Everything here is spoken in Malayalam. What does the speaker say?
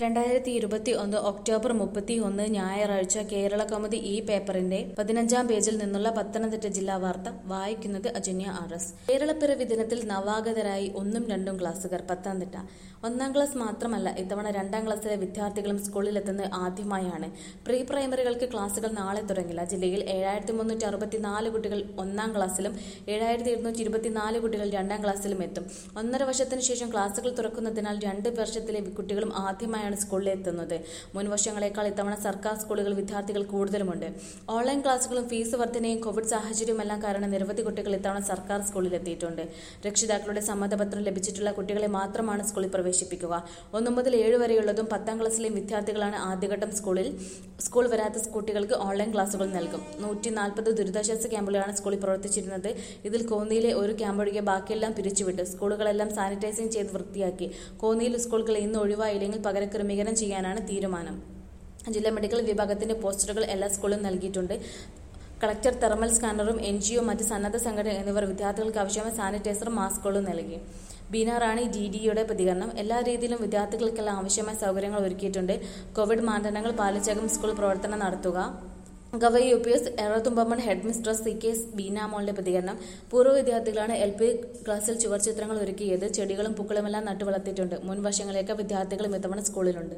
രണ്ടായിരത്തി ഇരുപത്തി ഒന്ന് ഒക്ടോബർ മുപ്പത്തി ഒന്ന് ഞായറാഴ്ച കേരള കൗമുദി ഈ പേപ്പറിന്റെ പതിനഞ്ചാം പേജിൽ നിന്നുള്ള പത്തനംതിട്ട ജില്ലാ വാർത്ത വായിക്കുന്നത് അജന്യ ആർ എസ് കേരളപ്പിറവി ദിനത്തിൽ നവാഗതരായി ഒന്നും രണ്ടും ക്ലാസ്സുകാർ പത്തനംതിട്ട ഒന്നാം ക്ലാസ് മാത്രമല്ല ഇത്തവണ രണ്ടാം ക്ലാസ്സിലെ വിദ്യാർത്ഥികളും സ്കൂളിലെത്തുന്നത് ആദ്യമായാണ് പ്രീ പ്രൈമറികൾക്ക് ക്ലാസുകൾ നാളെ തുടങ്ങില്ല ജില്ലയിൽ ഏഴായിരത്തി മുന്നൂറ്റി അറുപത്തിനാല് കുട്ടികൾ ഒന്നാം ക്ലാസ്സിലും ഏഴായിരത്തി ഇരുന്നൂറ്റി ഇരുപത്തിനാല് കുട്ടികൾ രണ്ടാം ക്ലാസ്സിലും എത്തും ഒന്നര വർഷത്തിന് ശേഷം ക്ലാസുകൾ തുറക്കുന്നതിനാൽ രണ്ട് വർഷത്തിലെ കുട്ടികളും ആദ്യമായാണ് സ്കൂളിൽ എത്തുന്നത് മുൻ വർഷങ്ങളെക്കാൾ ഇത്തവണ സർക്കാർ സ്കൂളുകൾ വിദ്യാർത്ഥികൾ കൂടുതലുമുണ്ട് ഓൺലൈൻ ക്ലാസുകളും ഫീസ് വർധനയും കോവിഡ് സാഹചര്യവുമെല്ലാം കാരണം നിരവധി കുട്ടികൾ ഇത്തവണ സർക്കാർ സ്കൂളിൽ എത്തിയിട്ടുണ്ട് രക്ഷിതാക്കളുടെ സമ്മതപത്രം ലഭിച്ചിട്ടുള്ള കുട്ടികളെ മാത്രമാണ് സ്കൂളിൽ പ്രവേശിപ്പിക്കുക ഒന്നു മുതൽ ഏഴ് വരെയുള്ളതും പത്താം ക്ലാസ്സിലെയും വിദ്യാർത്ഥികളാണ് ആദ്യഘട്ടം സ്കൂളിൽ സ്കൂൾ വരാത്ത കുട്ടികൾക്ക് ഓൺലൈൻ ക്ലാസുകൾ നൽകും നൂറ്റി നാൽപ്പത് ദുരിതാശ്വാസ ക്യാമ്പുകളാണ് സ്കൂളിൽ പ്രവർത്തിച്ചിരുന്നത് ഇതിൽ കോന്നിയിലെ ഒരു ക്യാമ്പ് ഒഴികെ ബാക്കിയെല്ലാം പിരിച്ചുവിട്ടു സ്കൂളുകളെല്ലാം സാനിറ്റൈസിംഗ് ചെയ്ത് വൃത്തിയാക്കി കോന്നിയിൽ സ്കൂളുകൾ ഇന്ന് ഒഴിവായില്ലെങ്കിൽ പകരക്രമീകരണം ചെയ്യാനാണ് തീരുമാനം ജില്ലാ മെഡിക്കൽ വിഭാഗത്തിന്റെ പോസ്റ്ററുകൾ എല്ലാ സ്കൂളിലും നൽകിയിട്ടുണ്ട് കളക്ടർ തെർമൽ സ്കാനറും എൻ ജിഒ മറ്റ് സന്നദ്ധ സംഘടന എന്നിവർ വിദ്യാർത്ഥികൾക്ക് ആവശ്യമായ സാനിറ്റൈസറും മാസ്കുകളും നൽകി ബീന റാണി ഡി ഡിയുടെ പ്രതികരണം എല്ലാ രീതിയിലും വിദ്യാർത്ഥികൾക്കെല്ലാം ആവശ്യമായ സൗകര്യങ്ങൾ ഒരുക്കിയിട്ടുണ്ട് കോവിഡ് മാനദണ്ഡങ്ങൾ പാലിച്ചാകും സ്കൂൾ പ്രവർത്തനം നടത്തുക ഗവൈ U P S Erathumpamon head mistress C K S ബീനാമോളിന്റെ പ്രതികരണം പൂർവ്വ വിദ്യാർത്ഥികളാണ് എൽ പി ക്ലാസ്സിൽ ചുവർ ചിത്രങ്ങൾ ഒരുക്കിയത് ചെടികളും പൂക്കളുമെല്ലാം നട്ടു വളർത്തിയിട്ടുണ്ട് മുൻ വർഷങ്ങളിലേക്ക് വിദ്യാർത്ഥികളും ഇത്തവണ സ്കൂളിലുണ്ട്